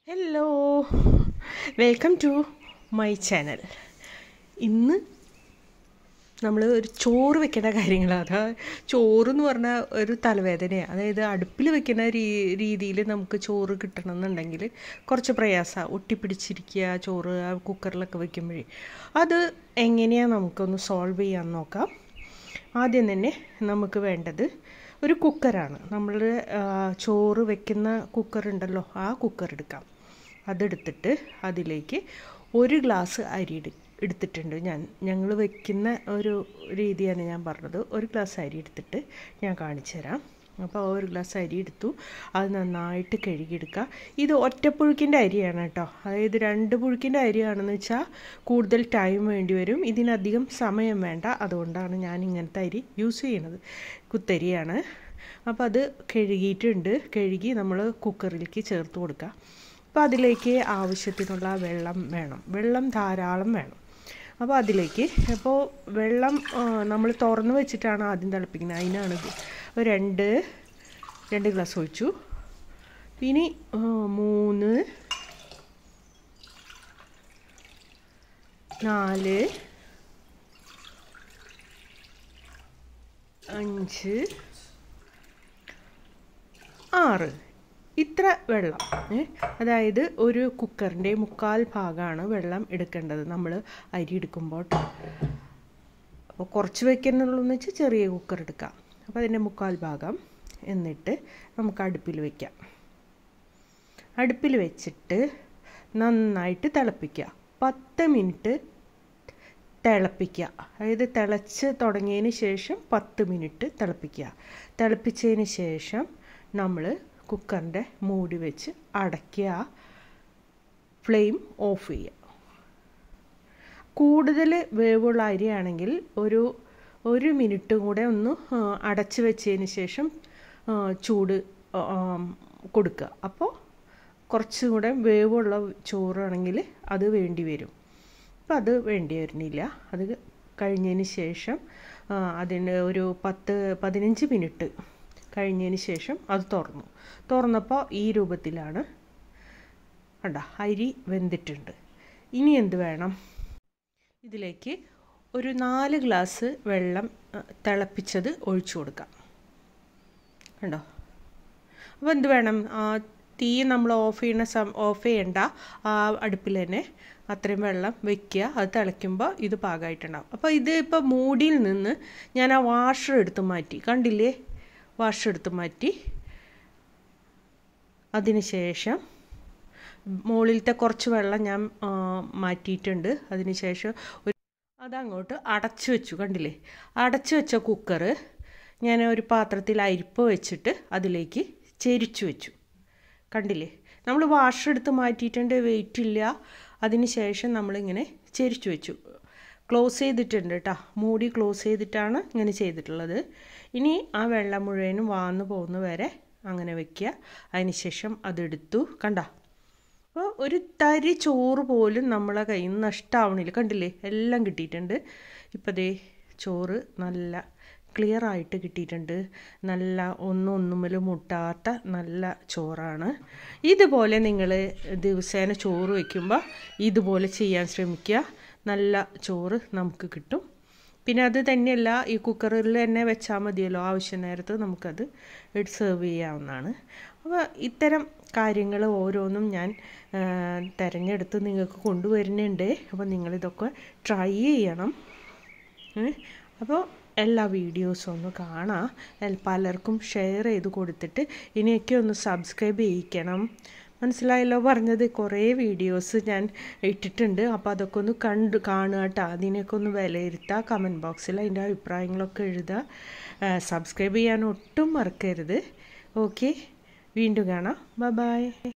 hello welcome to my channel ഇന്ന് നമ്മൾ ഒരു ചോറ് വെക്കുന്ന കാര്യങ്ങളാണ് അതാ ചോറ് എന്ന് പറഞ്ഞാൽ ഒരു തലവേദനയാണ് അതായത് അടുപ്പിൽ വെക്കുന്ന രീ രീതിയിൽ നമുക്ക് ചോറ് കിട്ടണം എന്നുണ്ടെങ്കിൽ കുറച്ച് പ്രയാസമാണ് ഒട്ടിപ്പിടിച്ചിരിക്കുക ചോറ് ആ കുക്കറിലൊക്കെ വെക്കുമ്പോഴേ അത് എങ്ങനെയാണ് നമുക്കൊന്ന് സോൾവ് ചെയ്യാൻ നോക്കാം ആദ്യം തന്നെ നമുക്ക് വേണ്ടത് ഒരു കുക്കറാണ് നമ്മൾ ചോറ് വെക്കുന്ന കുക്കർ ഉണ്ടല്ലോ ആ കുക്കർ എടുക്കാം അതെടുത്തിട്ട് അതിലേക്ക് ഒരു ഗ്ലാസ് അരി എടു എടുത്തിട്ടുണ്ട് ഞാൻ ഞങ്ങൾ വെക്കുന്ന ഒരു രീതിയാണ് ഞാൻ പറഞ്ഞത് ഒരു ഗ്ലാസ് അരി എടുത്തിട്ട് ഞാൻ കാണിച്ചു തരാം അപ്പോൾ ഒരു ഗ്ലാസ് അരി എടുത്തു അത് നന്നായിട്ട് കഴുകിയെടുക്കുക ഇത് ഒറ്റപ്പുഴുക്കിൻ്റെ അരിയാണ് കേട്ടോ അതായത് രണ്ട് പുഴുക്കിൻ്റെ അരിയാണെന്ന് വെച്ചാൽ കൂടുതൽ ടൈം വേണ്ടി വരും ഇതിനധികം സമയം വേണ്ട അതുകൊണ്ടാണ് ഞാൻ ഇങ്ങനത്തെ അരി യൂസ് ചെയ്യണത് കുത്തരിയാണ് അപ്പോൾ അത് കഴുകിയിട്ടുണ്ട് കഴുകി നമ്മൾ കുക്കറിലേക്ക് ചേർത്ത് കൊടുക്കുക അപ്പോൾ അതിലേക്ക് ആവശ്യത്തിനുള്ള വെള്ളം വേണം വെള്ളം ധാരാളം വേണം അപ്പോൾ അതിലേക്ക് അപ്പോൾ വെള്ളം നമ്മൾ തുറന്ന് വെച്ചിട്ടാണ് ആദ്യം തിളപ്പിക്കുന്നത് അതിനാണിത് അപ്പോൾ രണ്ട് രണ്ട് ഗ്ലാസ് ഒഴിച്ചു ഇനി മൂന്ന് നാല് അഞ്ച് ആറ് ഇത്ര വെള്ളം അതായത് ഒരു കുക്കറിൻ്റെ മുക്കാൽ ഭാഗമാണ് വെള്ളം എടുക്കേണ്ടത് നമ്മൾ അരി എടുക്കുമ്പോൾ അപ്പോൾ കുറച്ച് വെക്കുന്നുള്ളൂ എന്ന് വെച്ചാൽ ചെറിയ കുക്കർ എടുക്കാം അപ്പോൾ അതിൻ്റെ മുക്കാൽ ഭാഗം എന്നിട്ട് നമുക്ക് അടുപ്പിൽ വയ്ക്കാം അടുപ്പിൽ വെച്ചിട്ട് നന്നായിട്ട് തിളപ്പിക്കുക പത്ത് മിനിറ്റ് തിളപ്പിക്കുക അതായത് തിളച്ച് തുടങ്ങിയതിന് ശേഷം പത്ത് മിനിറ്റ് തിളപ്പിക്കുക തിളപ്പിച്ചതിന് ശേഷം നമ്മൾ കുക്കറിൻ്റെ മൂടി വെച്ച് അടയ്ക്കുക ഫ്ലെയിം ഓഫ് ചെയ്യുക കൂടുതൽ വേവുള്ള അരിയാണെങ്കിൽ ഒരു ഒരു മിനിറ്റ് കൂടെ ഒന്ന് അടച്ച് വെച്ചതിന് ശേഷം ചൂട് കൊടുക്കുക അപ്പോൾ കുറച്ചും കൂടെ വേവുള്ള ചോറാണെങ്കിൽ അത് വേണ്ടി വരും അപ്പോൾ അത് വേണ്ടി വരുന്നില്ല അത് കഴിഞ്ഞതിന് ശേഷം അതിന് ഒരു പത്ത് പതിനഞ്ച് മിനിറ്റ് കഴിഞ്ഞതിന് ശേഷം അത് തുറന്നു തുറന്നപ്പോൾ ഈ രൂപത്തിലാണ് കണ്ട അരി വെന്തിട്ടുണ്ട് ഇനി എന്ത് വേണം ഇതിലേക്ക് ഒരു നാല് ഗ്ലാസ് വെള്ളം തിളപ്പിച്ചത് ഒഴിച്ചു കൊടുക്കാം കണ്ടോ അപ്പോൾ എന്ത് വേണം തീ നമ്മൾ ഓഫ് ചെയ്യുന്ന സം ഓഫ് ചെയ്യണ്ട ആ അടുപ്പിൽ തന്നെ അത്രയും വെള്ളം വെക്കുക അത് തിളയ്ക്കുമ്പോൾ ഇത് പാകമായിട്ടുണ്ടാവും അപ്പോൾ ഇത് ഇപ്പോൾ മൂടിയിൽ നിന്ന് ഞാൻ ആ വാഷർ എടുത്ത് മാറ്റി കണ്ടില്ലേ വാഷ് എടുത്ത് മാറ്റി അതിന് ശേഷം മുകളിലത്തെ കുറച്ച് വെള്ളം ഞാൻ മാറ്റിയിട്ടുണ്ട് അതിന് ശേഷം ഒരു അതങ്ങോട്ട് അടച്ചു വെച്ചു കണ്ടില്ലേ അടച്ചു വെച്ച കുക്കർ ഞാൻ ഒരു പാത്രത്തിൽ അരിപ്പ് വെച്ചിട്ട് അതിലേക്ക് ചെരിച്ചു വെച്ചു കണ്ടില്ലേ നമ്മൾ വാഷ് എടുത്ത് മാറ്റിയിട്ടുണ്ട് വെയിറ്റ് ഇല്ല അതിന് ശേഷം നമ്മളിങ്ങനെ ചെരിച്ചു വെച്ചു ക്ലോസ് ചെയ്തിട്ടുണ്ട് കേട്ടോ മൂടി ക്ലോസ് ചെയ്തിട്ടാണ് ഇങ്ങനെ ചെയ്തിട്ടുള്ളത് ഇനി ആ വെള്ളം മുഴുവനും വാന്ന് പോകുന്ന വരെ അങ്ങനെ വെക്കുക അതിന് ശേഷം അതെടുത്തു കണ്ട അപ്പോൾ ഒരു തരി ചോറ് പോലും നമ്മളെ കയ്യിൽ നിന്ന് നഷ്ടമാവണില്ല കണ്ടില്ലേ എല്ലാം കിട്ടിയിട്ടുണ്ട് ഇപ്പോൾ ദേ ചോറ് നല്ല ക്ലിയർ ആയിട്ട് കിട്ടിയിട്ടുണ്ട് നല്ല ഒന്നും ഒന്നുമൽ മുട്ടാത്ത നല്ല ചോറാണ് ഇതുപോലെ നിങ്ങൾ ദിവസേന ചോറ് വയ്ക്കുമ്പോൾ ഇതുപോലെ ചെയ്യാൻ ശ്രമിക്കുക നല്ല ചോറ് നമുക്ക് കിട്ടും പിന്നെ അത് തന്നെയല്ല ഈ കുക്കറിൽ തന്നെ വെച്ചാൽ മതിയല്ലോ ആവശ്യ നേരത്ത് നമുക്കത് സെർവ് ചെയ്യാവുന്നതാണ് അപ്പോൾ ഇത്തരം കാര്യങ്ങൾ ഓരോന്നും ഞാൻ തിരഞ്ഞെടുത്ത് നിങ്ങൾക്ക് കൊണ്ടുവരുന്നുണ്ട് അപ്പോൾ നിങ്ങളിതൊക്കെ ട്രൈ ചെയ്യണം അപ്പോൾ എല്ലാ വീഡിയോസും ഒന്ന് കാണാം പലർക്കും ഷെയർ ചെയ്ത് കൊടുത്തിട്ട് ഇനിയൊക്കെ ഒന്ന് സബ്സ്ക്രൈബ് ചെയ്യിക്കണം മനസ്സിലായല്ലോ പറഞ്ഞത് കുറേ വീഡിയോസ് ഞാൻ ഇട്ടിട്ടുണ്ട് അപ്പോൾ അതൊക്കെ ഒന്ന് കണ്ട് കാണുക കേട്ടോ അതിനൊക്കെ ഒന്ന് വിലയിരുത്തുക കമൻറ്റ് ബോക്സിൽ അതിൻ്റെ അഭിപ്രായങ്ങളൊക്കെ എഴുതുക സബ്സ്ക്രൈബ് ചെയ്യാൻ ഒട്ടും മറക്കരുത് ഓക്കെ വീണ്ടും കാണാം ബൈ